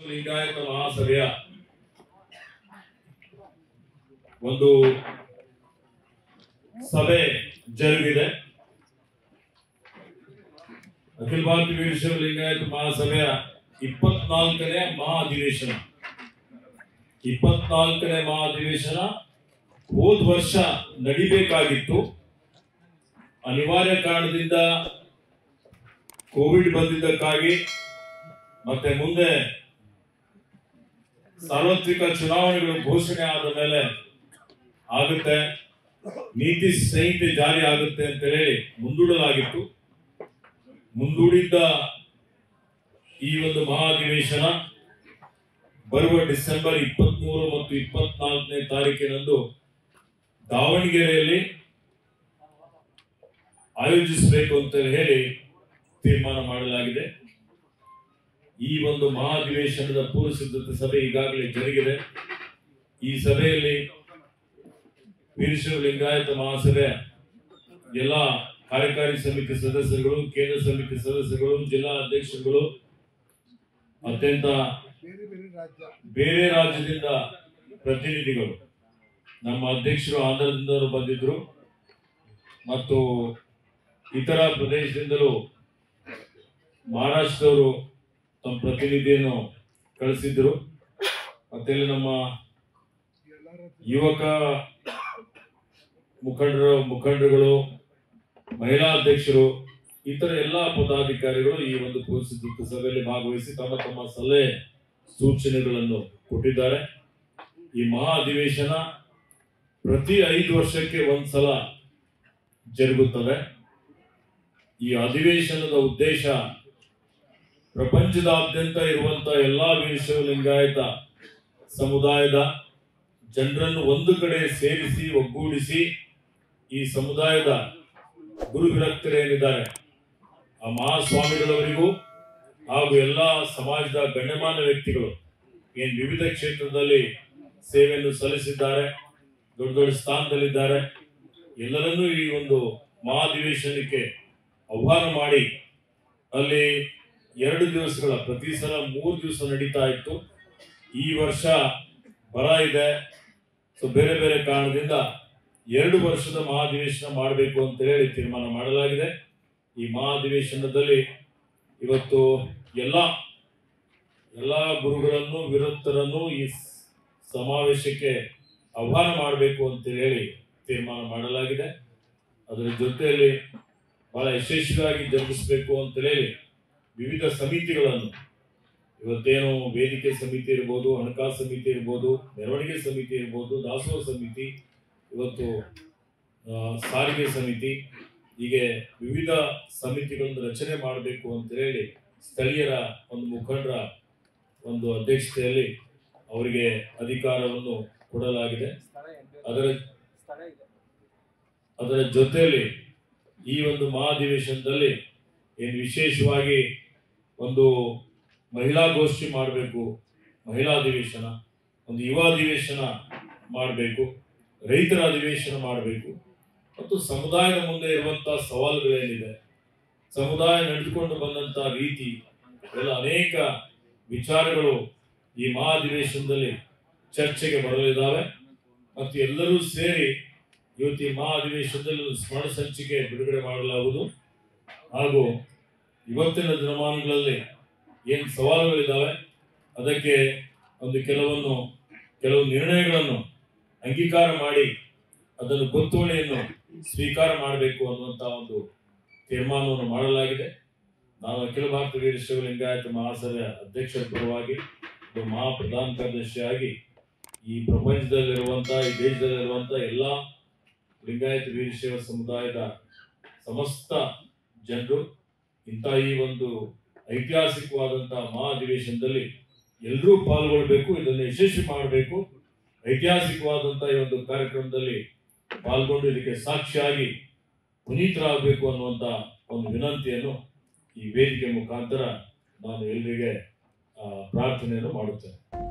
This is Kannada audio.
ಲಿಂಗಾಯತ ಮಹಾಸಭೆಯ ಒಂದು ಸಭೆ ಜರುಗಿದೆ ಅಖಿಲ ಭಾರತ ವೀರಶೈವ ಲಿಂಗಾಯತ ಮಹಾಸಭೆಯ ಇಪ್ಪತ್ನಾಲ್ಕನೇ ಮಹಾ ಅಧಿವೇಶನ ಇಪ್ಪತ್ನಾಲ್ಕನೇ ಮಹಾ ಅಧಿವೇಶನ ಹೋದ ವರ್ಷ ನಡಿಬೇಕಾಗಿತ್ತು ಅನಿವಾರ್ಯ ಕಾರಣದಿಂದ ಕೋವಿಡ್ ಬಂದಿದ್ದಕ್ಕಾಗಿ ಮತ್ತೆ ಮುಂದೆ ಸಾರ್ವತ್ರಿಕ ಚುನಾವಣೆಗಳು ಘೋಷಣೆ ಆದ ಮೇಲೆ ಆಗುತ್ತೆ ನೀತಿ ಸಂಹಿತೆ ಜಾರಿ ಆಗುತ್ತೆ ಅಂತ ಹೇಳಿ ಮುಂದೂಡಲಾಗಿತ್ತು ಮುಂದೂಡಿದ್ದ ಈ ಒಂದು ಮಹಾ ಅಧಿವೇಶನ ಬರುವ ಡಿಸೆಂಬರ್ ಇಪ್ಪತ್ಮೂರು ಮತ್ತು ಇಪ್ಪತ್ನಾಲ್ಕನೇ ತಾರೀಕಿನಂದು ದಾವಣಗೆರೆಯಲ್ಲಿ ಆಯೋಜಿಸಬೇಕು ಅಂತ ಹೇಳಿ ತೀರ್ಮಾನ ಮಾಡಲಾಗಿದೆ ಈ ಒಂದು ಮಹಾ ಅಧಿವೇಶನದ ಪೂರ್ವ ಸಿದ್ಧತೆ ಸಭೆ ಈಗಾಗಲೇ ಜರುಗಿದೆ ಈ ಸಭೆಯಲ್ಲಿ ವೀರಶೈವ ಲಿಂಗಾಯತ ಮಹಾಸಭೆ ಎಲ್ಲ ಕಾರ್ಯಕಾರಿ ಸಮಿತಿ ಸದಸ್ಯರುಗಳು ಕೇಂದ್ರ ಸಮಿತಿ ಸದಸ್ಯರುಗಳು ಜಿಲ್ಲಾ ಅಧ್ಯಕ್ಷರುಗಳು ಅತ್ಯಂತ ಬೇರೆ ಬೇರೆ ರಾಜ್ಯ ಬೇರೆ ರಾಜ್ಯದಿಂದ ಪ್ರತಿನಿಧಿಗಳು ನಮ್ಮ ಅಧ್ಯಕ್ಷರು ಆಂಧ್ರದಿಂದಲೂ ಬಂದಿದ್ರು ಮತ್ತು ಇತರ ಪ್ರದೇಶದಿಂದಲೂ ಮಹಾರಾಷ್ಟ್ರದವರು ತಮ್ಮ ಪ್ರತಿನಿಧಿಯನ್ನು ಕಳಿಸಿದ್ರು ಮತ್ತೆ ಇಲ್ಲಿ ನಮ್ಮ ಎಲ್ಲ ರಾಜ್ಯ ಯುವಕ ಮುಖಂಡರು ಮುಖಂಡರುಗಳು ಮಹಿಳಾ ಅಧ್ಯಕ್ಷರು ಇತರ ಎಲ್ಲಾ ಪದಾಧಿಕಾರಿಗಳು ಈ ಒಂದು ಪೂರ್ವಸಿದ್ಧತಾ ಸಭೆಯಲ್ಲಿ ಭಾಗವಹಿಸಿ ತಮ್ಮ ತಮ್ಮ ಸಲಹೆ ಸೂಚನೆಗಳನ್ನು ಕೊಟ್ಟಿದ್ದಾರೆ ಈ ಮಹಾ ಅಧಿವೇಶನ ಪ್ರತಿ ಐದು ವರ್ಷಕ್ಕೆ ಒಂದ್ಸಲ ಜರುಗುತ್ತದೆ ಈ ಅಧಿವೇಶನದ ಉದ್ದೇಶ ಪ್ರಪಂಚದಾದ್ಯಂತ ಇರುವಂತ ಎಲ್ಲಾ ವೀರಶೈವ ಲಿಂಗಾಯತ ಸಮುದಾಯದ ಜನರನ್ನು ಒಂದು ಕಡೆ ಸೇರಿಸಿ ಒಗ್ಗೂಡಿಸಿ ಈ ಸಮುದಾಯದ ಗುರು ವಿರಕ್ತರೇನಿದ್ದಾರೆ ಆ ಮಹಾಸ್ವಾಮಿಗಳವರಿಗೂ ಹಾಗೂ ಎಲ್ಲ ಸಮಾಜದ ಗಣ್ಯಮಾನ್ಯ ವ್ಯಕ್ತಿಗಳು ಏನ್ ವಿವಿಧ ಕ್ಷೇತ್ರದಲ್ಲಿ ಸೇವೆಯನ್ನು ಸಲ್ಲಿಸಿದ್ದಾರೆ ದೊಡ್ಡ ದೊಡ್ಡ ಸ್ಥಾನದಲ್ಲಿದ್ದಾರೆ ಎಲ್ಲರನ್ನೂ ಈ ಒಂದು ಮಹಾಧಿವೇಶನಕ್ಕೆ ಆಹ್ವಾನ ಮಾಡಿ ಅಲ್ಲಿ ಎರಡು ದಿವಸಗಳ ಪ್ರತಿ ಸಲ ಮೂರು ದಿವಸ ನಡೀತಾ ಇತ್ತು ಈ ವರ್ಷ ಬರ ಇದೆ ಸೊ ಬೇರೆ ಬೇರೆ ಕಾರಣದಿಂದ ಎರಡು ವರ್ಷದ ಮಹಾಧಿವೇಶನ ಮಾಡಬೇಕು ಅಂತ ಹೇಳಿ ತೀರ್ಮಾನ ಮಾಡಲಾಗಿದೆ ಈ ಮಹಾಧಿವೇಶನದಲ್ಲಿ ಇವತ್ತು ಎಲ್ಲ ಎಲ್ಲ ಗುರುಗಳನ್ನು ವಿರಕ್ತರನ್ನು ಈ ಸ್- ಸಮಾವೇಶಕ್ಕೆ ಆಹ್ವಾನ ಮಾಡಬೇಕು ಅಂತ ಹೇಳಿ ತೀರ್ಮಾನ ಮಾಡಲಾಗಿದೆ ಅದರ ಜೊತೆಯಲ್ಲಿ ಬಹಳ ಯಶಸ್ವಿಯಾಗಿ ಜರುಗಿಸಬೇಕು ಅಂತ ಹೇಳಿ ವಿವಿಧ ಸಮಿತಿಗಳನ್ನು ಇವತ್ತೇನು ವೇದಿಕೆ ಸಮಿತಿ ಇರ್ಬೋದು ಹಣಕಾಸು ಸಮಿತಿ ಇರ್ಬೋದು ಮೆರವಣಿಗೆ ಸಮಿತಿ ಇರ್ಬೋದು ದಾಸೋಹ ಸಮಿತಿ ಇವತ್ತು ಆ, ಸಾರಿಗೆ ಸಮಿತಿ ಹೀಗೆ ವಿವಿಧ ಸಮಿತಿಗಳನ್ನು ರಚನೆ ಮಾಡಬೇಕು ಅಂತ ಹೇಳಿ ಸ್ಥಳೀಯರ ಒಂದು ಮುಖಂಡರ ಒಂದು ಅಧ್ಯಕ್ಷತೆಯಲ್ಲಿ ಅವರಿಗೆ ಅಧಿಕಾರವನ್ನು ಕೊಡಲಾಗಿದೆ ಅದರ ಅದರ ಜೊತೆಯಲ್ಲಿ ಈ ಒಂದು ಮಹಾಧಿವೇಶನದಲ್ಲಿ ಏನು ವಿಶೇಷವಾಗಿ ಒಂದು ಮಹಿಳಾ ಗೋಷ್ಠಿ ಮಾಡಬೇಕು ಮಹಿಳಾ ಅಧಿವೇಶನ ಒಂದು ಯುವ ಅಧಿವೇಶನ ಮಾಡಬೇಕು ರೈತರ ಅಧಿವೇಶನ ಮಾಡಬೇಕು ಮತ್ತು ಸಮುದಾಯದ ಮುಂದೆ ಇರುವಂತಹ ಸವಾಲುಗಳೇನಿದೆ ಸಮುದಾಯ ನಡೆದುಕೊಂಡು ಬಂದಂತ ರೀತಿ ಎಲ್ಲ ಅನೇಕ ವಿಚಾರಗಳು ಈ ಮಹಾ ಅಧಿವೇಶನದಲ್ಲಿ ಚರ್ಚೆಗೆ ಬರಲಿದ್ದಾವೆ ಮತ್ತು ಎಲ್ಲರೂ ಸೇರಿ ಇವತ್ತು ಈ ಮಹಾ ಅಧಿವೇಶನದಲ್ಲಿ ಒಂದು ಸ್ಮರಣ ಸಂಚಿಕೆ ಬಿಡುಗಡೆ ಮಾಡಲಾಗುವುದು ಹಾಗೂ ಇವತ್ತಿನ ದಿನಮಾನಗಳಲ್ಲಿ ಏನು ಸವಾಲುಗಳಿದ್ದಾವೆ ಅದಕ್ಕೆ ಒಂದು ಕೆಲವನ್ನು ಕೆಲವು ನಿರ್ಣಯಗಳನ್ನು ಅಂಗೀಕಾರ ಮಾಡಿ ಅದನ್ನು ಗೊತ್ತುವಳಿಯನ್ನು ಸ್ವೀಕಾರ ಮಾಡಬೇಕು ಅನ್ನುವಂಥ ಒಂದು ತೀರ್ಮಾನವನ್ನು ಮಾಡಲಾಗಿದೆ ನಾನು ಅಖಿಲ ಭಾರತ ವೀರಶೈವ ಲಿಂಗಾಯತ ಮಹಾಸಭೆಯ ಅಧ್ಯಕ್ಷರ ಪರವಾಗಿ ಒಬ್ಬ ಮಹಾ ಪ್ರಧಾನ ಕಾರ್ಯದರ್ಶಿಯಾಗಿ ಈ ಪ್ರಪಂಚದಲ್ಲಿರುವಂಥ ಈ ದೇಶದಲ್ಲಿರುವಂಥ ಎಲ್ಲ ಲಿಂಗಾಯತ ವೀರಶೈವ ಸಮುದಾಯದ ಸಮಸ್ತ ಜನರು ಇಂಥ ಈ ಒಂದು ಐತಿಹಾಸಿಕವಾದಂತಹ ಮಹಾ ಅಧಿವೇಶನದಲ್ಲಿ ಎಲ್ಲರೂ ಪಾಲ್ಗೊಳ್ಬೇಕು ಇದನ್ನು ಯಶಸ್ವಿ ಮಾಡಬೇಕು ಐತಿಹಾಸಿಕವಾದಂತಹ ಈ ಒಂದು ಕಾರ್ಯಕ್ರಮದಲ್ಲಿ ಪಾಲ್ಗೊಂಡು ಇದಕ್ಕೆ ಸಾಕ್ಷಿಯಾಗಿ ಪುನೀತರಾಗಬೇಕು ಅನ್ನುವಂತ ಒಂದು ವಿನಂತಿಯನ್ನು ಈ ವೇದಿಕೆ ಮುಖಾಂತರ ನಾನು ಎಲ್ಲರಿಗೆ ಆ, ಪ್ರಾರ್ಥನೆಯನ್ನು ಮಾಡುತ್ತೇನೆ